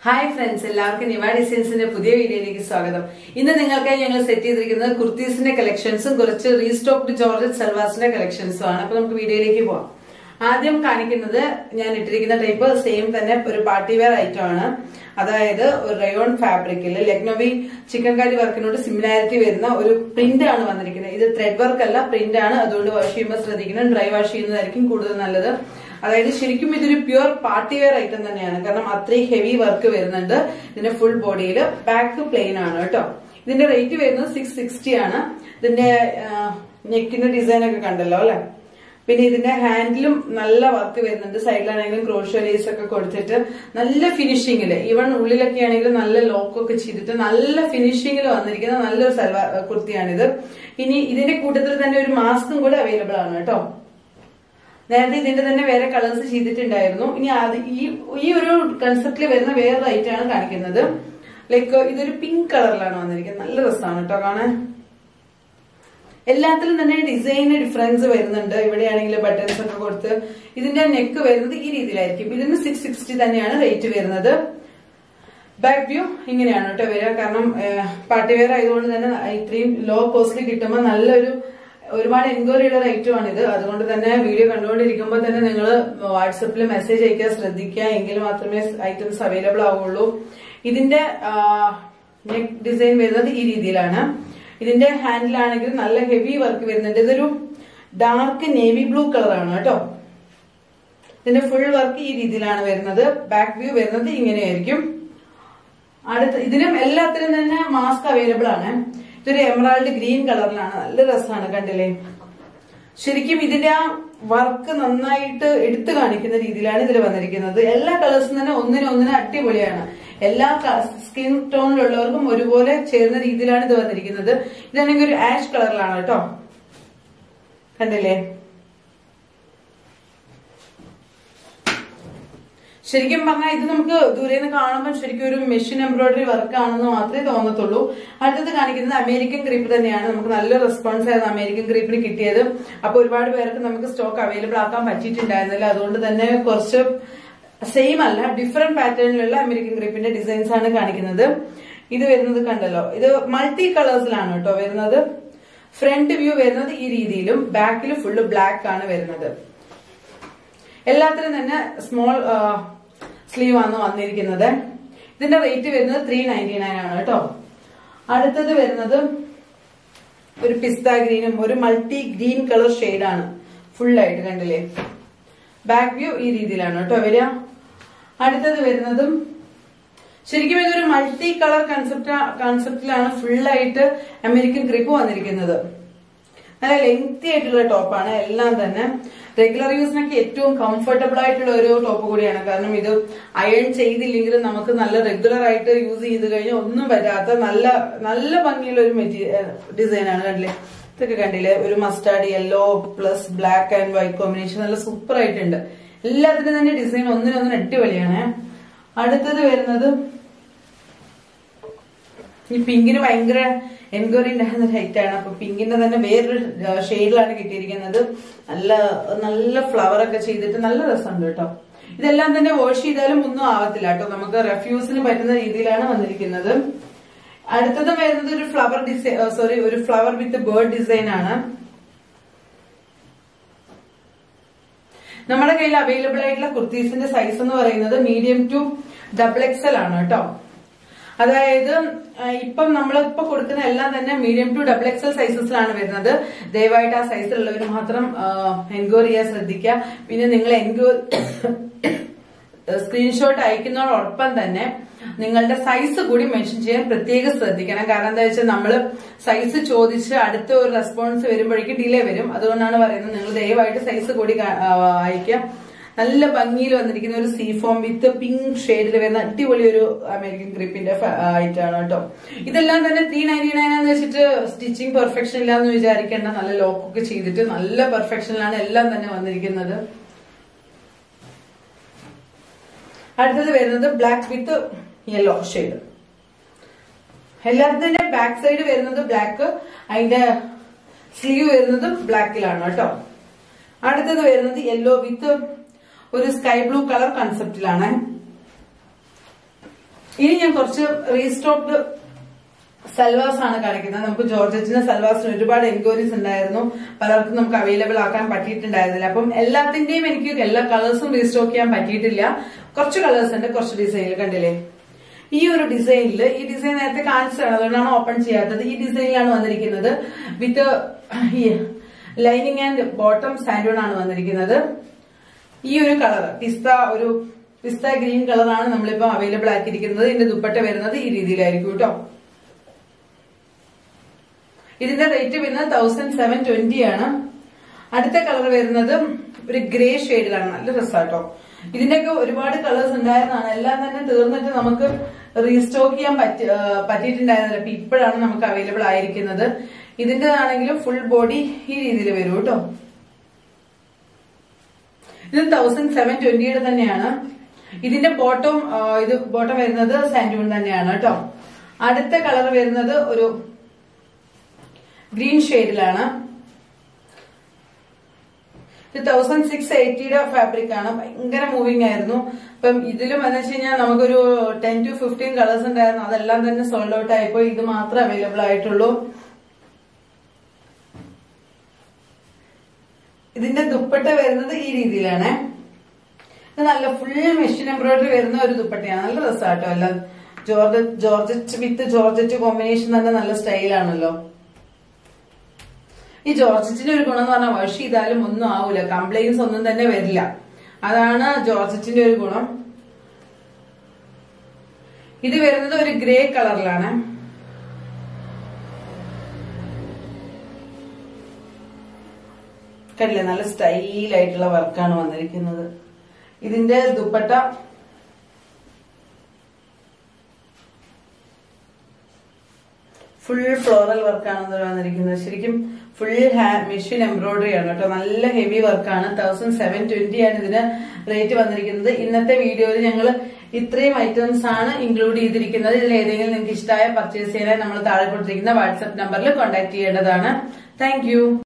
hi friends എല്ലാവർക്കും നിവ ഡിസൈൻസിന്റെ പുതിയ വീഡിയോയിലേക്ക് സ്വാഗതം ഇന്ന് നിങ്ങൾക്കായി ഞങ്ങൾ സെറ്റ് ചെയ്തിരിക്കുന്നത് കുർത്തീസിന്റെ കളക്ഷൻസും കുറച്ച് റീസ്റ്റോക്ഡ് ജോർജറ്റ് സൽവാസിന്റെ കളക്ഷൻസും ആണ് അപ്പൊ നമുക്ക് വീഡിയോയിലേക്ക് പോവാം ആദ്യം കാണിക്കുന്നത് ഞാൻ ഇട്ടിരിക്കുന്ന ടൈപ്പ് സെയിം തന്നെ ഒരു പാർട്ടി വെയർ ഐറ്റം ആണ് അതായത് ഒരു റയോൺ ഫാബ്രിക്കിൽ ലക്നോവി ചിക്കൻ കാരി വർക്കിനോട് സിമിലാരിറ്റി വരുന്ന ഒരു പ്രിന്റ് ആണ് വന്നിരിക്കുന്നത് ഇത് ത്രെഡ് വർക്ക് അല്ല പ്രിന്റ് ആണ് അതുകൊണ്ട് വാഷ് ചെയ്യുമ്പോൾ ശ്രദ്ധിക്കണം ഡ്രൈ വാഷ് ചെയ്യുന്നതായിരിക്കും കൂടുതൽ നല്ലത് അതായത് ശരിക്കും ഇതൊരു പ്യുവർ പാർട്ടി വെയർ ഐറ്റം തന്നെയാണ് കാരണം അത്രയും ഹെവി വർക്ക് വരുന്നുണ്ട് ഇതിന്റെ ഫുൾ ബോഡിയിൽ ബാക്ക് പ്ലെയിൻ ആണ് കേട്ടോ ഇതിന്റെ റേറ്റ് വരുന്നത് സിക്സ് സിക്സ്റ്റി ആണ് ഇതിന്റെ നെക്കിന്റെ ഡിസൈൻ ഒക്കെ കണ്ടല്ലോ അല്ലെ പിന്നെ ഇതിന്റെ ഹാൻഡിലും നല്ല വർക്ക് വരുന്നുണ്ട് സൈഡിലാണെങ്കിലും ക്രോഷ്യോ ലേസ് ഒക്കെ കൊടുത്തിട്ട് നല്ല ഫിനിഷിങ്ങില് ഈവൺ ഉള്ളിലൊക്കെ ആണെങ്കിലും നല്ല ലോക്കൊക്കെ ചെയ്തിട്ട് നല്ല ഫിനിഷിങ്ങിൽ വന്നിരിക്കുന്ന നല്ലൊരു സൽവാർ കുർത്തിയാണിത് ഇനി ഇതിന്റെ കൂട്ടത്തിൽ തന്നെ ഒരു മാസ്കും കൂടെ അവൈലബിൾ ആണ് കേട്ടോ നേരത്തെ ഇതിന്റെ തന്നെ വേറെ കളേഴ്സ് ചെയ്തിട്ടുണ്ടായിരുന്നു ഇനി അത് ഈ ഈ ഒരു കൺസെപ്റ്റിൽ വരുന്ന വേറൊരു ഐറ്റം ആണ് കാണിക്കുന്നത് ലൈക്ക് ഇതൊരു പിങ്ക് കളറിലാണ് വന്നിരിക്കുന്നത് നല്ല രസമാണ് കേട്ടോ കാണാൻ എല്ലാത്തിലും തന്നെ ഡിസൈന് ഡിഫറൻസ് വരുന്നുണ്ട് ഇവിടെയാണെങ്കിൽ ബട്ടൺസ് ഒക്കെ കൊടുത്ത് ഇതിന്റെ നെക്ക് വരുന്നത് ഈ രീതിയിലായിരിക്കും ഇതിന് സിക്സ് സിക്സ്റ്റി തന്നെയാണ് റേറ്റ് വരുന്നത് ബാക്ക് വ്യൂ ഇങ്ങനെയാണ് കേട്ടോ വരിക കാരണം പാർട്ടി വെയർ ആയതുകൊണ്ട് തന്നെ ഇത്രയും ലോ കോസ്റ്റ്ലി കിട്ടുമ്പോൾ നല്ലൊരു ഒരുപാട് എൻക്വയറി ഉള്ള ഐറ്റം ആണിത് അതുകൊണ്ട് തന്നെ വീഡിയോ കണ്ടുകൊണ്ടിരിക്കുമ്പോൾ തന്നെ നിങ്ങൾ വാട്സപ്പിൽ മെസ്സേജ് അയക്കാൻ ശ്രദ്ധിക്കുക എങ്കിൽ മാത്രമേ ഐറ്റംസ് അവൈലബിൾ ആവുള്ളൂ ഇതിന്റെ നെക്ക് ഡിസൈൻ വരുന്നത് ഈ രീതിയിലാണ് ഇതിന്റെ ഹാൻഡിലാണെങ്കിൽ നല്ല ഹെവി വർക്ക് വരുന്നുണ്ട് ഇതൊരു ഡാർക്ക് നേവി ബ്ലൂ കളറാണ് കേട്ടോ ഇതിന്റെ ഫുൾ വർക്ക് ഈ രീതിയിലാണ് വരുന്നത് ബാക്ക് വ്യൂ വരുന്നത് ഇങ്ങനെയായിരിക്കും അടുത്ത ഇതിനും എല്ലാത്തിനും തന്നെ മാസ്ക് അവൈലബിൾ ആണ് ഇതൊരു എമറാൾഡ് ഗ്രീൻ കളറിലാണ് നല്ല രസമാണ് കണ്ടില്ലേ ശരിക്കും ഇതിന്റെ ആ വർക്ക് നന്നായിട്ട് എടുത്തു കാണിക്കുന്ന രീതിയിലാണ് ഇതിൽ വന്നിരിക്കുന്നത് എല്ലാ കളേഴ്സും തന്നെ ഒന്നിനൊന്നിന് അടിപൊളിയാണ് എല്ലാ സ്കിൻ ടോണിലുള്ളവർക്കും ഒരുപോലെ ചേർന്ന രീതിയിലാണ് ഇത് വന്നിരിക്കുന്നത് ഇതാണെങ്കിൽ ഒരു ആഷ് കളറിലാണ് കേട്ടോ കണ്ടില്ലേ ശരിക്കും പറഞ്ഞാൽ ഇത് നമുക്ക് ദൂരെ നിന്ന് കാണുമ്പോൾ ശരിക്കും ഒരു മെഷീൻ എംബ്രോയിഡറി വർക്ക് ആണെന്ന് മാത്രമേ തോന്നത്തുള്ളൂ അടുത്തത് കാണിക്കുന്നത് അമേരിക്കൻ ക്രീപ്പ് തന്നെയാണ് നമുക്ക് നല്ല റെസ്പോൺസ് ആയിരുന്നു അമേരിക്കൻ ക്രീപ്പിന് കിട്ടിയത് അപ്പൊ ഒരുപാട് പേർക്ക് നമുക്ക് സ്റ്റോക്ക് അവൈലബിൾ ആക്കാൻ പറ്റിയിട്ടുണ്ടായിരുന്നില്ല അതുകൊണ്ട് തന്നെ കുറച്ച് സെയിം അല്ല ഡിഫറെന്റ് പാറ്റേണിലുള്ള അമേരിക്കൻ ക്രീപ്പിന്റെ ഡിസൈൻസ് ആണ് കാണിക്കുന്നത് ഇത് വരുന്നത് കണ്ടല്ലോ ഇത് മൾട്ടി കളേഴ്സിലാണ് കേട്ടോ വരുന്നത് ഫ്രണ്ട് വ്യൂ വരുന്നത് ഈ രീതിയിലും ബാക്കിൽ ഫുള്ള് ബ്ലാക്ക് ആണ് വരുന്നത് എല്ലാത്തിനും തന്നെ സ്മോൾ സ്ലീവ് ആണ് വന്നിരിക്കുന്നത് ഇതിന്റെ റേറ്റ് വരുന്നത് ത്രീ നയൻറ്റി നയൻ ആണ് കേട്ടോ അടുത്തത് വരുന്നത് ഒരു പിസ്ത ഗ്രീനും ഒരു മൾട്ടി ഗ്രീൻ കളർ ഷെയ്ഡാണ് ഫുൾ ആയിട്ട് കണ്ടില്ലേ ബാക്ക് വ്യൂ ഈ രീതിയിലാണ് കേട്ടോ വരിക അടുത്തത് വരുന്നതും ശരിക്കും ഇതൊരു മൾട്ടി കളർ കൺസെപ്റ്റ് കൺസെപ്റ്റിലാണ് ഫുള്ളായിട്ട് അമേരിക്കൻ ക്രിപ്പ് വന്നിരിക്കുന്നത് നല്ല ലെങ്തി ആയിട്ടുള്ള ടോപ്പാണ് എല്ലാം തന്നെ റെഗുലർ യൂസിനൊക്കെ ഏറ്റവും കംഫർട്ടബിൾ ആയിട്ടുള്ള ഒരു ടോപ്പ് കൂടിയാണ് കാരണം ഇത് അയൺ ചെയ്തില്ലെങ്കിലും നമുക്ക് നല്ല റെഗുലർ ആയിട്ട് യൂസ് ചെയ്ത് കഴിഞ്ഞാൽ ഒന്നും പറ്റാത്ത നല്ല നല്ല ഭംഗിയുള്ള ഒരു മെറ്റീരിയൽ ഡിസൈനാണ് കണ്ടില്ലേ ഇതൊക്കെ കണ്ടില്ലേ ഒരു mustard yellow plus black and white combination നല്ല സൂപ്പർ ആയിട്ടുണ്ട് എല്ലാത്തിനും തന്നെ ഡിസൈൻ ഒന്നിനൊന്നിന് അടിപൊളിയാണ് അടുത്തത് വരുന്നത് ഈ പിങ്കിന് ഭയങ്കര എൻക്വയറി ഉണ്ടായിരുന്ന ലൈറ്റാണ് അപ്പൊ പിങ്കിന്റെ തന്നെ വേറൊരു ഷെയ്ഡിലാണ് കിട്ടിയിരിക്കുന്നത് നല്ല നല്ല ഫ്ലവർ ഒക്കെ ചെയ്തിട്ട് നല്ല രസമുണ്ട് കേട്ടോ ഇതെല്ലാം തന്നെ വാഷ് ചെയ്താലും ഒന്നും ആവത്തില്ല കേട്ടോ നമുക്ക് റെഫ്യൂസിന് പറ്റുന്ന രീതിയിലാണ് വന്നിരിക്കുന്നത് അടുത്തത് വരുന്നത് ഒരു ഫ്ലവർ ഡിസൈൻ സോറി ഒരു ഫ്ലവർ വിത്ത് ബേർഡ് ഡിസൈൻ ആണ് നമ്മുടെ കയ്യിൽ അവൈലബിൾ ആയിട്ടുള്ള കുർത്തീസിന്റെ സൈസ് എന്ന് പറയുന്നത് മീഡിയം ടു ഡബിൾ എക്സൽ ആണ് കേട്ടോ അതായത് ഇപ്പം നമ്മൾ ഇപ്പൊ കൊടുക്കുന്ന എല്ലാം തന്നെ മീഡിയം ടു ഡബിൾ എക്സൽ സൈസസിലാണ് വരുന്നത് ദയവായിട്ട് ആ സൈസിലുള്ളവർ മാത്രം എൻക്വയറി ചെയ്യാൻ ശ്രദ്ധിക്കുക പിന്നെ നിങ്ങൾ എൻക്വയറി സ്ക്രീൻഷോട്ട് അയക്കുന്നതോടൊപ്പം തന്നെ നിങ്ങളുടെ സൈസ് കൂടി മെൻഷൻ ചെയ്യാൻ പ്രത്യേകം ശ്രദ്ധിക്കണം കാരണം എന്താ വെച്ചാൽ നമ്മൾ സൈസ് ചോദിച്ച് അടുത്ത ഒരു റെസ്പോൺസ് വരുമ്പോഴേക്കും ഡിലേ വരും അതുകൊണ്ടാണ് പറയുന്നത് നിങ്ങൾ ദയവായിട്ട് സൈസ് കൂടി അയക്കുക നല്ല ഭംഗിയിൽ വന്നിരിക്കുന്ന ഒരു സീഫോം വിത്ത് പിങ്ക് ഷെയ്ഡിൽ വരുന്ന അടിപൊളി ഒരു അമേരിക്കൻ ക്രിപ്പിന്റെ ആയിട്ടാണ് കേട്ടോ ഇതെല്ലാം തന്നെ ത്രീ നയൻറ്റി നയൻ എന്ന് വെച്ചിട്ട് സ്റ്റിച്ചിങ് പെർഫെക്ഷൻ ഇല്ലാന്ന് വിചാരിക്കേണ്ട നല്ല ലോക്കൊക്കെ ചെയ്തിട്ട് നല്ല പെർഫെക്ഷനിലാണ് എല്ലാം തന്നെ വന്നിരിക്കുന്നത് അടുത്തത് വരുന്നത് ബ്ലാക്ക് വിത്ത് യെല്ലോ ഷെയ്ഡ് എല്ലാത്തിന്റെ ബാക്ക് സൈഡ് വരുന്നത് ബ്ലാക്ക് അതിന്റെ സ്ലീവ് വരുന്നത് ബ്ലാക്കിലാണ് കേട്ടോ അടുത്തത് വരുന്നത് യെല്ലോ വിത്ത് ഒരു സ്കൈ ബ്ലൂ കളർ കൺസെപ്റ്റിലാണ് ഇനി ഞാൻ കുറച്ച് റീസ്റ്റോക്ഡ് സൽവാസ് ആണ് കാണിക്കുന്നത് നമുക്ക് ജോർജറ്റിന് സൽവാസിന് ഒരുപാട് എൻക്വയറീസ് ഉണ്ടായിരുന്നു പലർക്കും നമുക്ക് അവൈലബിൾ ആക്കാൻ പറ്റിയിട്ടുണ്ടായിരുന്നില്ല അപ്പം എല്ലാത്തിന്റെയും എനിക്ക് എല്ലാ കളേഴ്സും റീസ്റ്റോക്ക് ചെയ്യാൻ പറ്റിയിട്ടില്ല കുറച്ച് കളേഴ്സ് ഉണ്ട് കുറച്ച് ഡിസൈനിൽ കണ്ടില്ലേ ഈ ഒരു ഡിസൈനിൽ ഈ ഡിസൈൻ നേരത്തെ കാണിച്ചതാണ് അതുകൊണ്ടാണ് ഓപ്പൺ ചെയ്യാത്തത് ഈ ഡിസൈനിലാണ് വന്നിരിക്കുന്നത് വിത്ത് ലൈനിങ് ആൻഡ് ബോട്ടം സാൻഡൂൺ ആണ് വന്നിരിക്കുന്നത് ഈ ഒരു കളർ പിസ്ത ഒരു പിസ്ത ഗ്രീൻ കളറാണ് നമ്മളിപ്പോ അവൈലബിൾ ആക്കിയിരിക്കുന്നത് ഇതിന്റെ ദുപ്പട്ട വരുന്നത് ഈ രീതിയിലായിരിക്കും കേട്ടോ ഇതിന്റെ റേറ്റ് വരുന്നത് തൗസൻഡ് സെവൻ ട്വന്റി ആണ് അടുത്ത കളർ വരുന്നത് ഒരു ഗ്രേ ഷെയ്ഡിലാണ് നല്ല രസമാട്ടോ ഇതിന്റെയൊക്കെ ഒരുപാട് കളേഴ്സ് ഉണ്ടായിരുന്നതാണ് എല്ലാം തന്നെ തീർന്നിട്ട് നമുക്ക് റീസ്റ്റോക്ക് ചെയ്യാൻ പറ്റി ആ, പറ്റിയിട്ടുണ്ടായിരുന്നില്ല അപ്പൊ ഇപ്പോഴാണ് നമുക്ക് അവൈലബിൾ ആയിരിക്കുന്നത് ഇതിന്റെ ആണെങ്കിലും ഫുൾ ബോഡി ഈ രീതിയിൽ വരും കേട്ടോ ഇത് തൗസൻഡ് സെവൻ ട്വന്റിയുടെ തന്നെയാണ് ഇതിന്റെ ബോട്ടം ഇത് ബോട്ടം വരുന്നത് സാൻഡൂൺ തന്നെയാണ് കേട്ടോ അടുത്ത കളർ വരുന്നത് ഒരു ഗ്രീൻ ഷെയ്ഡിലാണ് ഇത് തൗസൻഡ് സിക്സ് എയ്റ്റിയുടെ ഫാബ്രിക് ആണ് ഭയങ്കര മൂവിങ് ആയിരുന്നു അപ്പം ഇതിലും എന്ന് വെച്ച് കഴിഞ്ഞാൽ നമുക്കൊരു ടെൻ ടു ഫിഫ്റ്റീൻ കളേഴ്സ് ഉണ്ടായിരുന്നു അതെല്ലാം തന്നെ സോൾഡ് ഔട്ട് ആയപ്പോൾ ഇത് മാത്രമേ അവൈലബിൾ ആയിട്ടുള്ളൂ ഇതിന്റെ ദുപ്പട്ട വരുന്നത് ഈ രീതിയിലാണ് ഇത് നല്ല ഫുൾ മെഷീൻ എംബ്രോയിഡറി വരുന്ന ഒരു ദുപ്പട്ടയാണ് നല്ല രസമാട്ടോ എല്ലാം georgette georgette with georgette combination തന്നെ നല്ല സ്റ്റൈലാണല്ലോ ഈ ജോർജറ്റിന്റെ ഒരു ഗുണം എന്ന് പറഞ്ഞാൽ വാഷ് ചെയ്താലും ഒന്നും ആവൂല കംപ്ലൈൻസ് ഒന്നും തന്നെ വരില്ല അതാണ് ജോർജറ്റിന്റെ ഒരു ഗുണം ഇത് വരുന്നത് ഒരു ഗ്രേ കളറിലാണ് കണ്ടില്ലേ നല്ല സ്റ്റൈലായിട്ടുള്ള വർക്കാണ് വന്നിരിക്കുന്നത് ഇതിന്റെ ദുപ്പട്ട ഫുൾ ഫ്ലോറൽ വർക്കാണ് ഇത് വന്നിരിക്കുന്നത് ശരിക്കും ഫുൾ മെഷീൻ എംബ്രോയിഡറി ആണ് കേട്ടോ നല്ല ഹെവി വർക്കാണ് തൗസൻഡ് സെവൻ ട്വന്റി ആണ് ഇതിന് റേറ്റ് വന്നിരിക്കുന്നത് ഇന്നത്തെ വീഡിയോയിൽ ഞങ്ങൾ ഇത്രയും ഐറ്റംസ് ആണ് ഇൻക്ലൂഡ് ചെയ്തിരിക്കുന്നത് ഇതിൽ ഏതെങ്കിലും നിങ്ങൾക്ക് ഇഷ്ടമായ പർച്ചേസ് ചെയ്യാൻ നമ്മൾ താഴെ കൊടുത്തിരിക്കുന്ന വാട്സ്ആപ്പ് നമ്പറിൽ കോൺടാക്ട് ചെയ്യേണ്ടതാണ് താങ്ക്